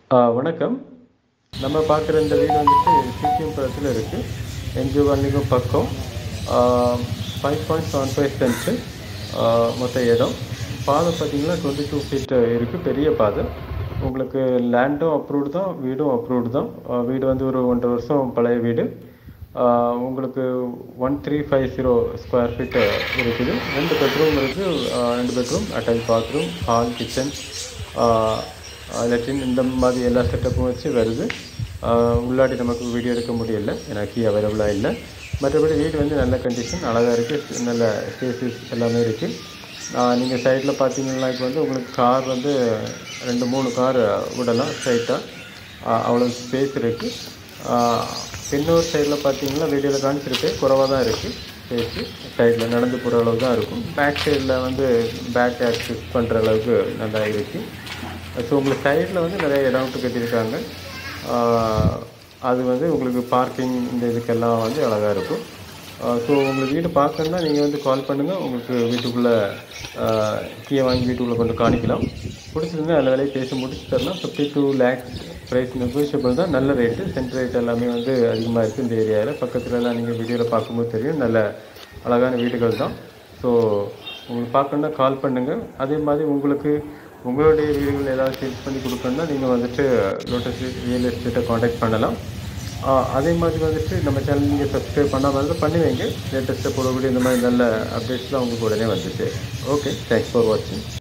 ஆ, வணக்கம் நம்ம பார்க்குற இந்த வீடு வந்துட்டு சிசிஎம்புரத்தில் இருக்குது என்ஜிஓ காலனிக்கும் பக்கம் five point seven five cents மொத்த இடம் பாதை பார்த்தீங்கன்னா டுவெண்ட்டி டூ ஃபீட் இருக்குது பெரிய பாதை உங்களுக்கு லேண்டும் அப்ரூவ்டு தான் வீடும் அப்ரூவ்டு தான் ஆ, வீடு வந்து ஒரு ஒன்றரை வருஷம் பழைய வீடு ஆ, உங்களுக்கு one three five zero square feet இருக்குது ரெண்டு பெட்ரூம் இருக்குது ரெண்டு bedroom attach bathroom hall kitchen லெட்டின் இந்த மாதிரி எல்லா செட்டப்பும் வச்சு வருது ஆஹ் உள்ளாடி நமக்கு வீடியோ எடுக்க முடியல ஏன்னா கீ அவைலபிளாக இல்லை மற்றபடி வீடு வந்து நல்ல கண்டிஷன் அழகாக இருக்குது நல்ல ஸ்பேசஸ் எல்லாமே இருக்குது நீங்கள் சைடில் பார்த்தீங்கன்னா இப்போ வந்து உங்களுக்கு கார் வந்து ரெண்டு மூணு கார் விடலாம் ஸ்ட்ரைட்டாக அவ்வளோ ஸ்பேஸ் இருக்குது இன்னொரு சைடில் பார்த்தீங்கன்னா வீடியோவில் காமிச்சிருக்கு குறவாக தான் இருக்குது ஸ்பேஸு சைடில் நடந்து போகிற அளவு தான் இருக்கும் பேக் சைடில் வந்து பேக் ஆக்சஸ் பண்ணுற அளவுக்கு நல்லா இருக்குது ஸோ உங்களுக்கு சைடில் வந்து நிறைய இடம் விட்டு கட்டியிருக்காங்க ஆஹ் அது வந்து உங்களுக்கு பார்க்கிங் இந்த இதுக்கெல்லாம் வந்து அழகாக இருக்கும் ஸோ உங்களுக்கு வீடு பார்க்கணுன்னா நீங்கள் வந்து கால் பண்ணுங்கள் உங்களுக்கு வீட்டுக்குள்ளே கீயை வாங்கி வீட்டுக்குள்ளே கொண்டு காணிக்கலாம் பிடிச்சிருந்தா அதில் விலையை பேசி முடிச்சு தரலாம் fifty two lakhs price negotiable தான் நல்ல ரேட்டு சென்ட் ரேட் எல்லாமே வந்து அதிகமாக இருக்குது இந்த ஏரியாவில் பக்கத்துலலாம் நீங்கள் வீடியோவில் பார்க்கும்போது தெரியும் நல்ல அழகான வீடுகள் தான் ஸோ உங்களுக்கு பார்க்கணுன்னா கால் பண்ணுங்கள் அதே மாதிரி உங்களுக்கு உங்களுடைய வீடுகள் ஏதாவது சேல்ஸ் பண்ணி கொடுக்கணும்னா நீங்கள் வந்துட்டு லோட்டஸ் ரியல் எஸ்டேட்டை காண்டாக்ட் பண்ணலாம் ஆஹ் அதே மாதிரி வந்துட்டு நம்ம சேனல் நீங்கள் சப்ஸ்கிரைப் பண்ணாமல் இருந்தால் பண்ணி வைங்க லேட்டஸ்ட்டாக போடக்கூடிய இந்த மாதிரி நல்ல அப்டேட்ஸ்லாம் உங்களுக்கு உடனே வந்துச்சு ஓகே தேங்க்ஸ் ஃபார் வாட்சிங்